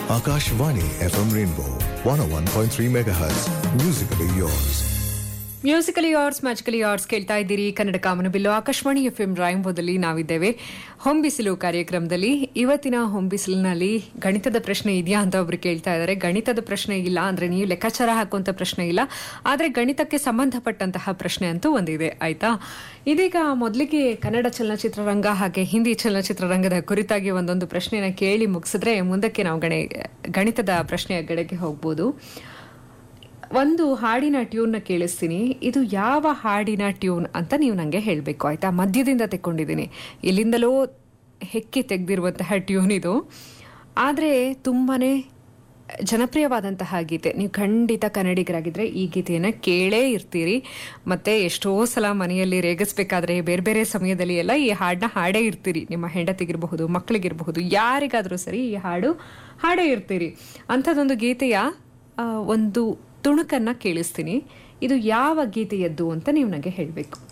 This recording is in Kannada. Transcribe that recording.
Akashvani FM Rainbow 101.3 MHz. Musically yours. Musically yours magically yours ಕೇಳ್ತಾ ಇದ್ದೀರಿ ಕನ್ನಡ ಕಾಮನಬಿಲ್ಲು ಆಕಾಶವಾಣಿ ಎಫ್ ಎಂ ರಾಯಂಬೋದಲ್ಲಿ ನಾವಿದ್ದೇವೆ ಹೊಂಬಿಸಿಲು ಕಾರ್ಯಕ್ರಮದಲ್ಲಿ ಇವತ್ತಿನ ಹೊಂಬಿಸಿಲಿನಲ್ಲಿ ಗಣಿತದ ಪ್ರಶ್ನೆ ಇದೆಯಾ ಅಂತ ಒಬ್ರು ಕೇಳ್ತಾ ಇದ್ದಾರೆ ಗಣಿತದ ಪ್ರಶ್ನೆ ಇಲ್ಲ ಅಂದ್ರೆ ನೀವು ಲೆಕ್ಕಾಚಾರ ಹಾಕುವಂತ ಪ್ರಶ್ನೆ ಇಲ್ಲ ಆದ್ರೆ ಗಣಿತಕ್ಕೆ ಸಂಬಂಧಪಟ್ಟಂತಹ ಪ್ರಶ್ನೆ ಅಂತೂ ಒಂದಿದೆ ಆಯ್ತಾ ಇದೀಗ ಮೊದಲಿಗೆ ಕನ್ನಡ ಚಲನಚಿತ್ರರಂಗ ಹಾಗೆ ಹಿಂದಿ ಚಲನಚಿತ್ರರಂಗದ ಕುರಿತಾಗಿ ಒಂದೊಂದು ಪ್ರಶ್ನೆನ ಕೇಳಿ ಮುಗಿಸಿದ್ರೆ ಮುಂದಕ್ಕೆ ನಾವು ಗಣಿ ಗಣಿತದ ಪ್ರಶ್ನೆಯ ಕಡೆಗೆ ಹೋಗ್ಬೋದು ಒಂದು ಹಾಡಿನ ಟ್ಯೂನ್ನ ಕೇಳಿಸ್ತೀನಿ ಇದು ಯಾವ ಹಾಡಿನ ಟ್ಯೂನ್ ಅಂತ ನೀವು ನನಗೆ ಹೇಳಬೇಕು ಆಯ್ತಾ ಮಧ್ಯದಿಂದ ತೆಕ್ಕೊಂಡಿದ್ದೀನಿ ಎಲ್ಲಿಂದಲೋ ಹೆಕ್ಕಿ ತೆಗೆದಿರುವಂತಹ ಟ್ಯೂನ್ ಇದು ಆದರೆ ತುಂಬಾ ಜನಪ್ರಿಯವಾದಂತಹ ಗೀತೆ ನೀವು ಖಂಡಿತ ಕನ್ನಡಿಗರಾಗಿದ್ದರೆ ಈ ಗೀತೆಯನ್ನು ಕೇಳೇ ಇರ್ತೀರಿ ಮತ್ತು ಎಷ್ಟೋ ಸಲ ಮನೆಯಲ್ಲಿ ರೇಗಿಸ್ಬೇಕಾದ್ರೆ ಬೇರೆ ಬೇರೆ ಸಮಯದಲ್ಲಿ ಎಲ್ಲ ಈ ಹಾಡನ್ನ ಹಾಡೇ ಇರ್ತೀರಿ ನಿಮ್ಮ ಹೆಂಡತಿಗಿರಬಹುದು ಮಕ್ಕಳಿಗಿರಬಹುದು ಯಾರಿಗಾದರೂ ಸರಿ ಈ ಹಾಡು ಹಾಡೇ ಇರ್ತೀರಿ ಅಂಥದ್ದೊಂದು ಗೀತೆಯ ಆ, ಒಂದು ತುಣುಕನ್ನ ಕೇಳಿಸ್ತೀನಿ ಇದು ಯಾವ ಗೀತೆಯದ್ದು ಅಂತ ನೀವು ನನಗೆ ಹೇಳಬೇಕು